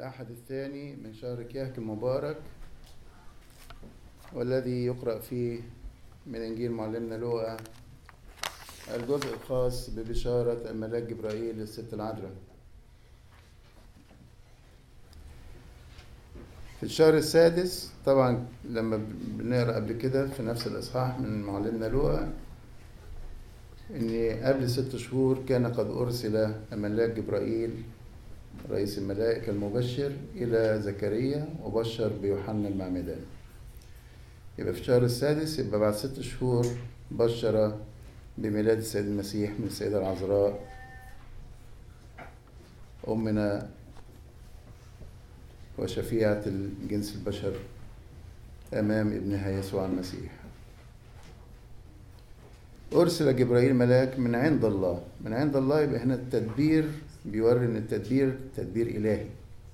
الأحد الثاني من شهر كياك المبارك والذي يقرأ فيه من إنجيل معلمنا لوقا الجزء الخاص ببشارة الملاك جبرائيل للست العذراء في الشهر السادس طبعا لما بنقرأ قبل كده في نفس الإصحاح من معلمنا لوقا إن قبل ست شهور كان قد أرسل الملاك جبرائيل رئيس الملائكة المبشر إلى زكريا وبشر بيوحنا المعمدان يبقى في الشهر السادس يبقى بعد ست شهور بشر بميلاد السيد المسيح من السيدة العذراء أمنا وشفيعة الجنس البشر أمام ابنها يسوع المسيح أرسل جبرائيل ملاك من عند الله من عند الله يبقى هنا التدبير بيوري إن التدبير تدبير إلهي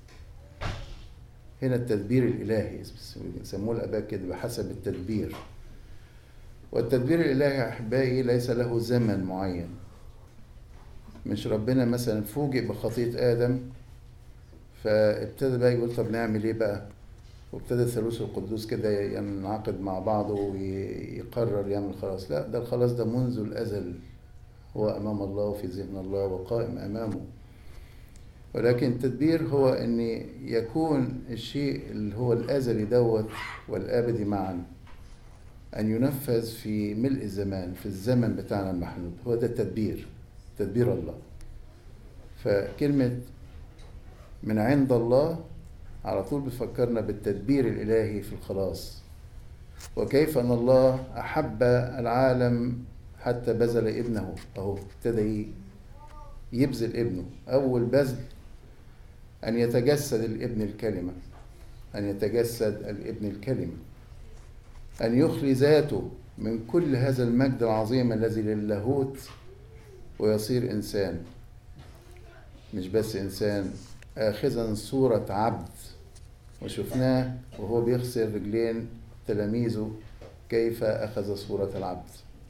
هنا التدبير الإلهي يسموه الآباء كده بحسب التدبير والتدبير الإلهي يا أحبائي ليس له زمن معين مش ربنا مثلا فوجئ بخطية آدم فابتدى بقى يقول طب نعمل إيه بقى وابتدى الثالوث القدوس كده ينعقد مع بعضه ويقرر يعمل خلاص لا ده الخلاص ده منذ الأزل هو أمام الله وفي ذهن الله وقائم أمامه ولكن التدبير هو أن يكون الشيء اللي هو الأزلي دوت والآبدي معا أن ينفذ في ملء الزمان في الزمن بتاعنا المحدود هو ده التدبير تدبير الله فكلمة من عند الله على طول بتفكرنا بالتدبير الإلهي في الخلاص وكيف أن الله أحب العالم حتى بذل ابنه أهو ابتدى يبذل ابنه أول بذل أن يتجسد الابن الكلمة أن يتجسد الابن الكلمة أن يخلي ذاته من كل هذا المجد العظيم الذي للاهوت ويصير إنسان مش بس إنسان آخذا صورة عبد وشفناه وهو بيغسل رجلين تلاميذه كيف أخذ صورة العبد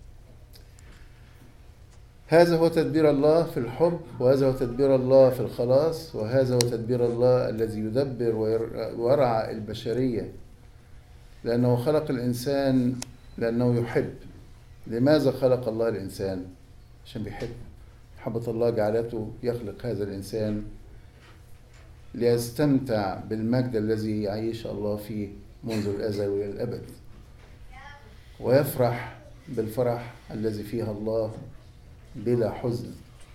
هذا هو تدبير الله في الحب وهذا هو تدبير الله في الخلاص وهذا هو تدبير الله الذي يدبر ويرعى البشرية لأنه خلق الإنسان لأنه يحب لماذا خلق الله الإنسان؟ عشان بيحب محبة الله جعلته يخلق هذا الإنسان ليستمتع بالمجد الذي يعيش الله فيه منذ الأزل وإلى الأبد ويفرح بالفرح الذي فيها الله بلا حزن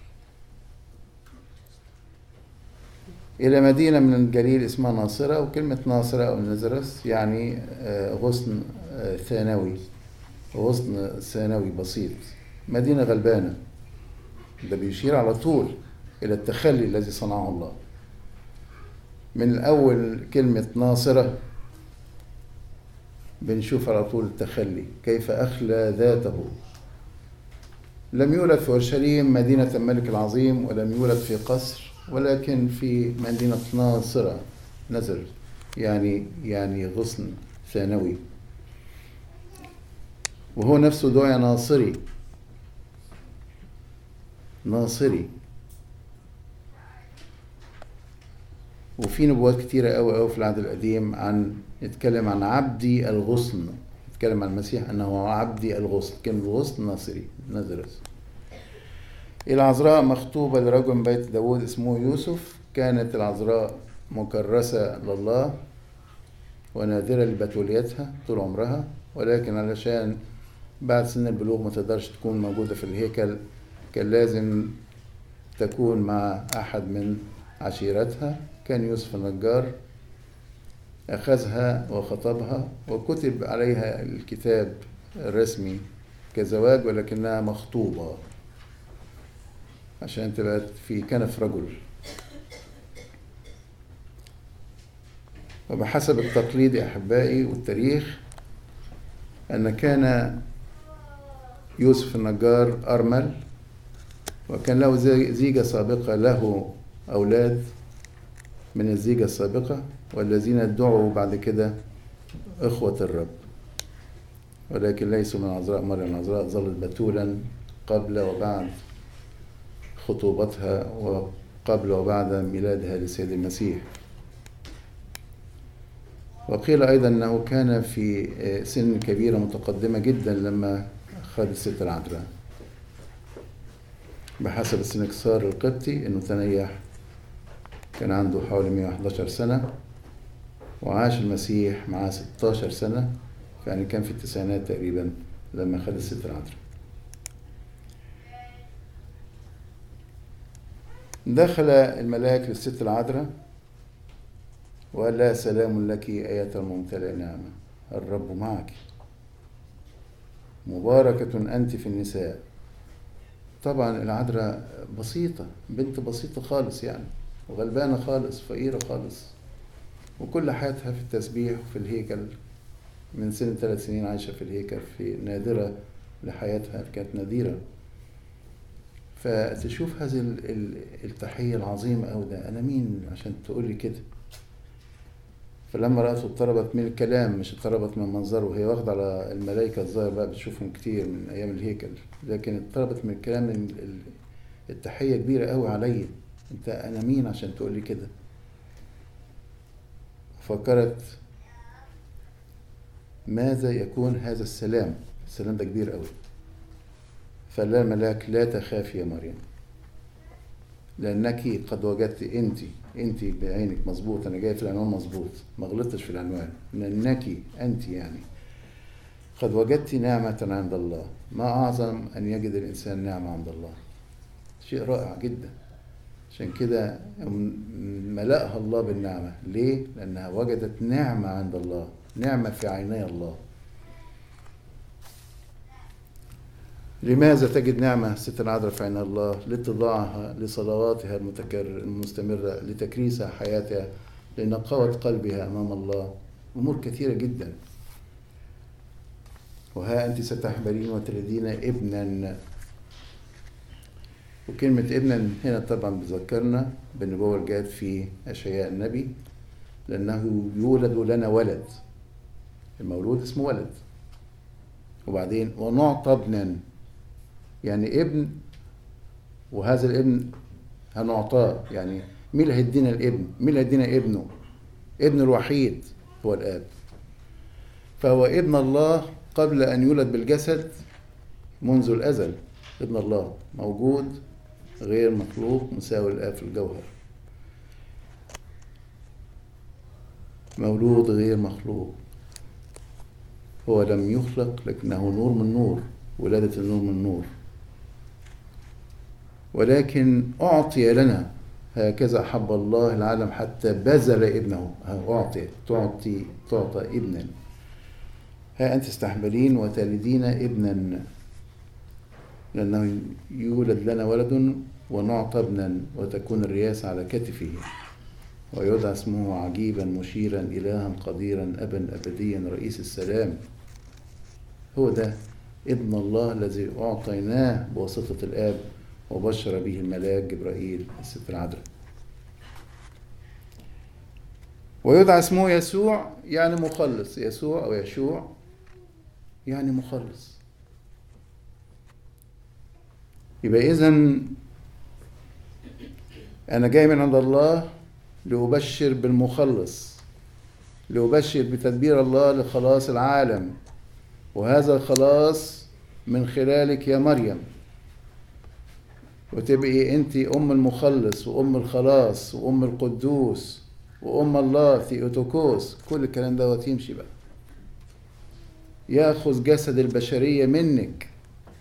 إلى مدينة من الجليل اسمها ناصرة وكلمة ناصرة أو نزرس يعني غصن ثانوي غصن ثانوي بسيط مدينة غلبانة ده بيشير على طول إلى التخلي الذي صنعه الله من الأول كلمة ناصرة بنشوف على طول التخلي كيف أخلى ذاته لم يولد في أورشليم مدينة الملك العظيم ولم يولد في قصر ولكن في مدينة ناصرة نزر يعني يعني غصن ثانوي وهو نفسه دعي ناصري ناصري وفي نبوات كتيرة أوي أوي في العهد القديم عن يتكلم عن عبدي الغصن يتكلم عن المسيح أنه عبدي الغصن كلمة الغصن ناصري نزرس العذراء مخطوبة لرجل من بيت داود اسمه يوسف كانت العذراء مكرسة لله ونادرة لبتوليتها طول عمرها ولكن علشان بعد سن البلوغ ما تقدرش تكون موجودة في الهيكل كان لازم تكون مع أحد من عشيرتها كان يوسف النجار أخذها وخطبها وكتب عليها الكتاب الرسمي كزواج ولكنها مخطوبة عشان تبقى في كنف رجل وبحسب التقليد يا أحبائي والتاريخ أن كان يوسف النجار أرمل وكان له زيجة سابقة له أولاد من الزيجة السابقة والذين ادعوا بعد كده إخوة الرب ولكن ليسوا من عذراء مريم العذراء ظلت بتولا قبل وبعد خطوبتها وقبل وبعد ميلادها للسيد المسيح وقيل أيضا أنه كان في سن كبيرة متقدمة جدا لما خد الست العذراء بحسب السنكسار القبطي أنه تنيح كان عنده حوالي 111 سنة وعاش المسيح معاه 16 سنة يعني كان في التسعينات تقريبا لما خد الست العذراء دخل الملاك للست العذراء وقال لها سلام لك آية الممتلئة نعمة الرب معك مباركة أنت في النساء طبعا العذراء بسيطة بنت بسيطة خالص يعني وغلبانة خالص فقيرة خالص وكل حياتها في التسبيح وفي الهيكل من سن ثلاث سنين عايشة في الهيكل في نادرة لحياتها كانت نادرة فتشوف هذه التحية العظيمة أو ده أنا مين عشان تقول لي كده فلما رأته اضطربت من الكلام مش اضطربت من منظره وهي واخدة على الملائكة الظاهر بقى بتشوفهم كتير من أيام الهيكل لكن اضطربت من الكلام من التحية كبيرة قوي عليا انت أنا مين عشان تقول لي كده فكرت ماذا يكون هذا السلام السلام ده كبير قوي فقال لها الملاك لا تخافي يا مريم لأنك قد وجدت أنت أنت بعينك مظبوط أنا جاي في العنوان مظبوط ما غلطتش في العنوان لأنك أنت يعني قد وجدت نعمة عند الله ما أعظم أن يجد الإنسان نعمة عند الله شيء رائع جدا عشان كده ملأها الله بالنعمة ليه؟ لأنها وجدت نعمة عند الله نعمة في عيني الله لماذا تجد نعمة ست العذراء في عين الله لاتضاعها لصلواتها المتكرر المستمرة لتكريسها حياتها لنقاوة قلبها أمام الله أمور كثيرة جدا وها أنت ستحبلين وتلدين ابنا وكلمة ابنا هنا طبعا بذكرنا بالنبوة اللي جاءت في أشعياء النبي لأنه يولد لنا ولد المولود اسمه ولد وبعدين ونعطى ابنا يعني ابن وهذا الابن هنعطاه يعني مين اللي هيدينا الابن مين اللي هيدينا ابنه ابن الوحيد هو الاب فهو ابن الله قبل ان يولد بالجسد منذ الازل ابن الله موجود غير مخلوق مساوي الاب في الجوهر مولود غير مخلوق هو لم يخلق لكنه نور من نور ولادة النور من نور ولكن أعطي لنا هكذا أحب الله العالم حتى بذل ابنه أعطي تعطي تعطى ابنا ها أنت تستحملين وتلدين ابنا لأنه يولد لنا ولد ونعطى ابنا وتكون الرياسة على كتفه ويدعى اسمه عجيبا مشيرا إلها قديرا أبا أبديا رئيس السلام هو ده ابن الله الذي أعطيناه بواسطة الآب وبشر به الملاك جبرائيل الست العذراء ويدعى اسمه يسوع يعني مخلص يسوع أو يشوع يعني مخلص يبقى إذا أنا جاي من عند الله لأبشر بالمخلص لأبشر بتدبير الله لخلاص العالم وهذا الخلاص من خلالك يا مريم وتبقي انت ام المخلص وام الخلاص وام القدوس وام الله ثيوتوكوس كل الكلام دوت يمشي بقى ياخذ جسد البشريه منك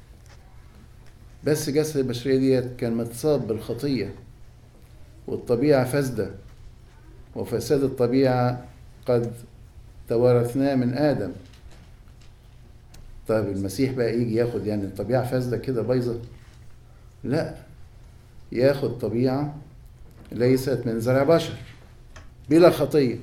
بس جسد البشريه ديت كان متصاب بالخطيه والطبيعه فاسده وفساد الطبيعه قد توارثناه من ادم طيب المسيح بقى يجي ياخد يعني الطبيعه فاسده كده بايظه لا ياخد طبيعة ليست من زرع بشر بلا خطية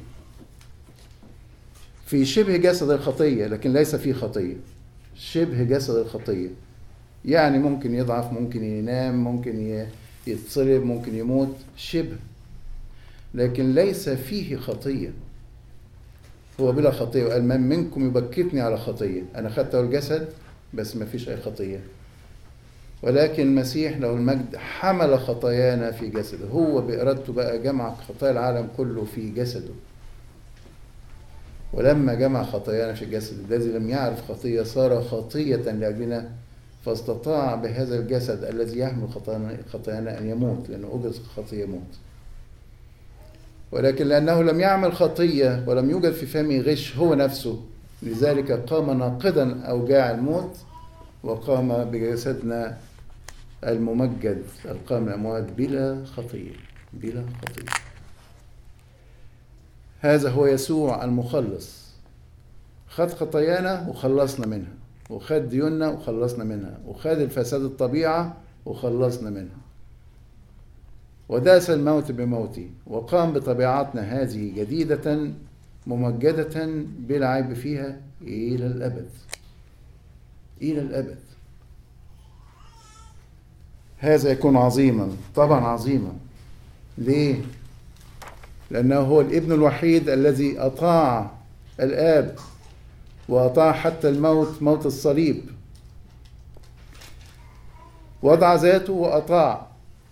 في شبه جسد الخطية لكن ليس فيه خطية شبه جسد الخطية يعني ممكن يضعف ممكن ينام ممكن يتصلب ممكن يموت شبه لكن ليس فيه خطية هو بلا خطية وقال من منكم يبكتني على خطية أنا خدته الجسد بس ما فيش أي خطية ولكن المسيح له المجد حمل خطايانا في جسده هو بإرادته بقى جمع خطايا العالم كله في جسده ولما جمع خطايانا في الجسد الذي لم يعرف خطية صار خطية لأجلنا فاستطاع بهذا الجسد الذي يحمل خطايانا أن يموت لأنه أجرة الخطية يموت ولكن لأنه لم يعمل خطية ولم يوجد في فمه غش هو نفسه لذلك قام ناقضا أوجاع الموت وقام بجسدنا الممجد القام الأموات بلا خطية بلا خطية هذا هو يسوع المخلص خد خطايانا وخلصنا منها وخد ديوننا وخلصنا منها وخد الفساد الطبيعة وخلصنا منها وداس الموت بموتي وقام بطبيعتنا هذه جديدة ممجدة بلا عيب فيها إلى الأبد إلى الأبد هذا يكون عظيما طبعا عظيما ليه لأنه هو الابن الوحيد الذي أطاع الآب وأطاع حتى الموت موت الصليب وضع ذاته وأطاع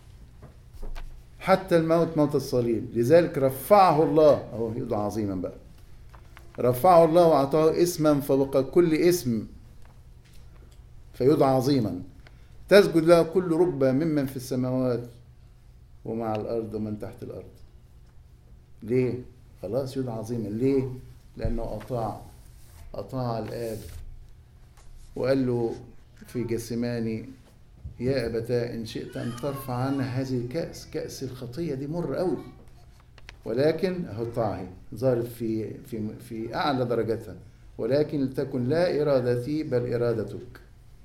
حتى الموت موت الصليب لذلك رفعه الله أهو يدعى عظيما بقى رفعه الله وأعطاه اسما فوق كل اسم فيدعى عظيما تسجد له كل ركبة ممن في السماوات ومع الأرض ومن تحت الأرض ليه؟ خلاص يدعى عظيما ليه؟ لأنه أطاع أطاع الآب وقال له في جسماني يا أبتاه إن شئت أن ترفع عنا هذه الكأس كأس الخطية دي مر قوي ولكن أهو الطاعة ظهرت في في في أعلى درجتها ولكن لتكن لا إرادتي بل إرادتك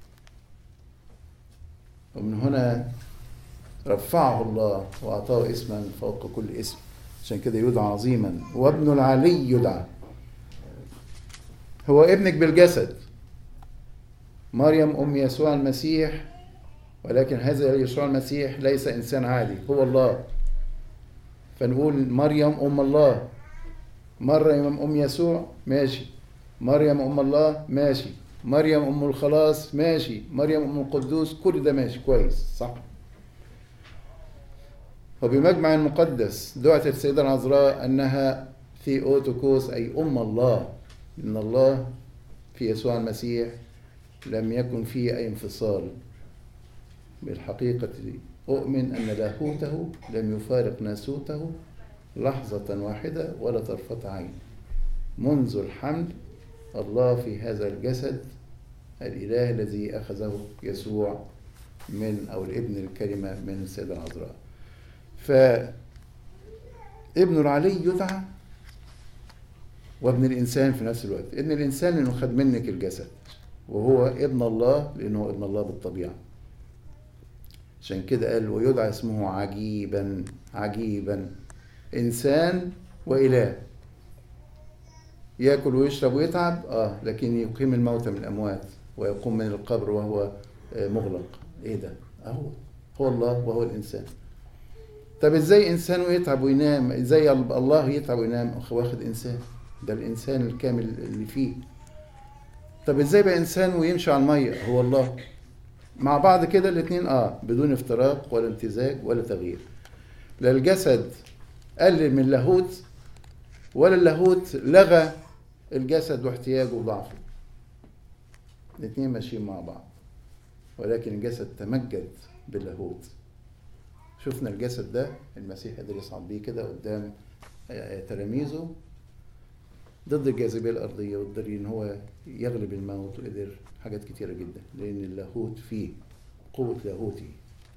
ومن هنا رفعه الله وأعطاه اسما فوق كل اسم عشان كده يدعى عظيما وابن العلي يدعى هو ابنك بالجسد مريم أم يسوع المسيح ولكن هذا يسوع المسيح ليس إنسان عادي هو الله فنقول مريم أم الله مريم أم يسوع ماشي مريم أم الله ماشي مريم أم الخلاص ماشي مريم أم القدوس كل ده ماشي كويس صح وبمجمع المقدس دعت السيدة العذراء أنها في أوتوكوس أي أم الله إن الله في يسوع المسيح لم يكن فيه أي انفصال بالحقيقة أؤمن أن لاهوته لم يفارق ناسوته لحظة واحدة ولا طرفة عين منذ الحمل الله في هذا الجسد الإله الذي أخذه يسوع من أو الابن الكلمة من السيدة العذراء فابن العلي يدعى وابن الإنسان في نفس الوقت ابن الإنسان لأنه خد منك الجسد وهو ابن الله لأنه ابن الله بالطبيعة عشان كده قال ويدعى اسمه عجيبا عجيبا إنسان وإله ياكل ويشرب ويتعب اه لكن يقيم الموتى من الاموات ويقوم من القبر وهو مغلق ايه ده اهو هو الله وهو الانسان طب ازاي انسان ويتعب وينام ازاي الله يتعب وينام واخد انسان ده الانسان الكامل اللي فيه طب ازاي بقى انسان ويمشي على الميه هو الله مع بعض كده الاثنين اه بدون افتراق ولا امتزاج ولا تغيير لا الجسد قلل من لاهوت ولا اللاهوت لغى الجسد واحتياجه وضعفه الاثنين ماشيين مع بعض ولكن الجسد تمجد باللاهوت شفنا الجسد ده المسيح قدر يصعد بيه كده قدام تلاميذه ضد الجاذبيه الارضيه وقدر ان هو يغلب الموت وقدر حاجات كتيره جدا لان اللاهوت فيه قوه لاهوتي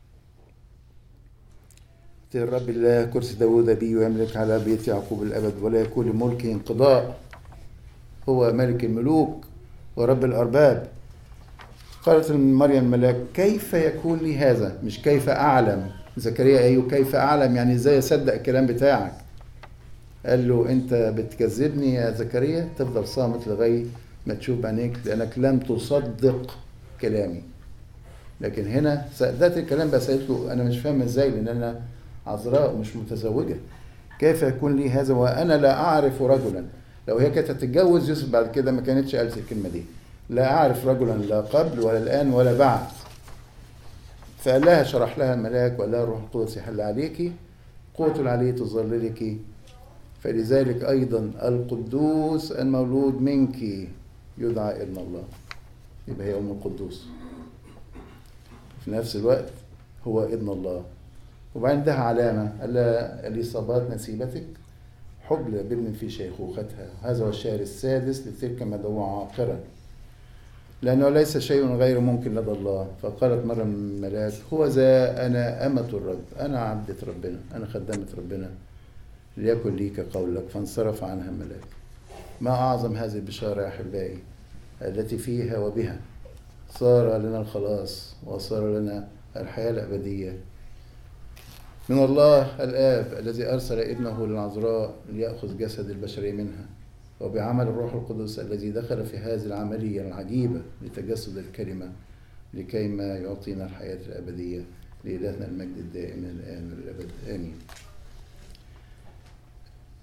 الرب الله كرسي داوود بي ويملك على بيت يعقوب الأبد ولا يكون لملكه انقضاء هو ملك الملوك ورب الأرباب قالت مريم الملاك كيف يكون لي هذا مش كيف أعلم زكريا أيوه كيف أعلم يعني إزاي أصدق الكلام بتاعك قال له أنت بتكذبني يا زكريا تفضل صامت لغاية ما تشوف بعينيك لأنك لم تصدق كلامي لكن هنا صدقت الكلام بس قالت له أنا مش فاهم إزاي لأن أنا عذراء ومش متزوجة كيف يكون لي هذا وأنا لا أعرف رجلا لو هي كانت هتتجوز يوسف بعد كده ما كانتش قالت الكلمة دي لا أعرف رجلا لا قبل ولا الآن ولا بعد فقال لها شرح لها الملاك وقال لها الروح القدس يحل عليكي قوة العلي تظللك فلذلك أيضا القدوس المولود منك يدعى ابن الله يبقى هي أم القدوس في نفس الوقت هو ابن الله وبعدين ده علامة ألا الإصابات نسيبتك حبلى بابن في شيخوختها هذا هو الشهر السادس لتلك مدعوة عاقرا لأنه ليس شيء غير ممكن لدى الله فقالت مرة من الملاك هو ذا أنا أمة الرب أنا عبدة ربنا أنا خدامة ربنا ليكن لي كقولك فانصرف عنها الملاك ما أعظم هذه البشارة يا أحبائي التي فيها وبها صار لنا الخلاص وصار لنا الحياة الأبدية من الله الآب الذي أرسل ابنه للعذراء ليأخذ جسد البشرية منها وبعمل الروح القدس الذي دخل في هذه العملية العجيبة لتجسد الكلمة لكيما يعطينا الحياة الأبدية لإلهنا المجد الدائم الآن والأبد آمين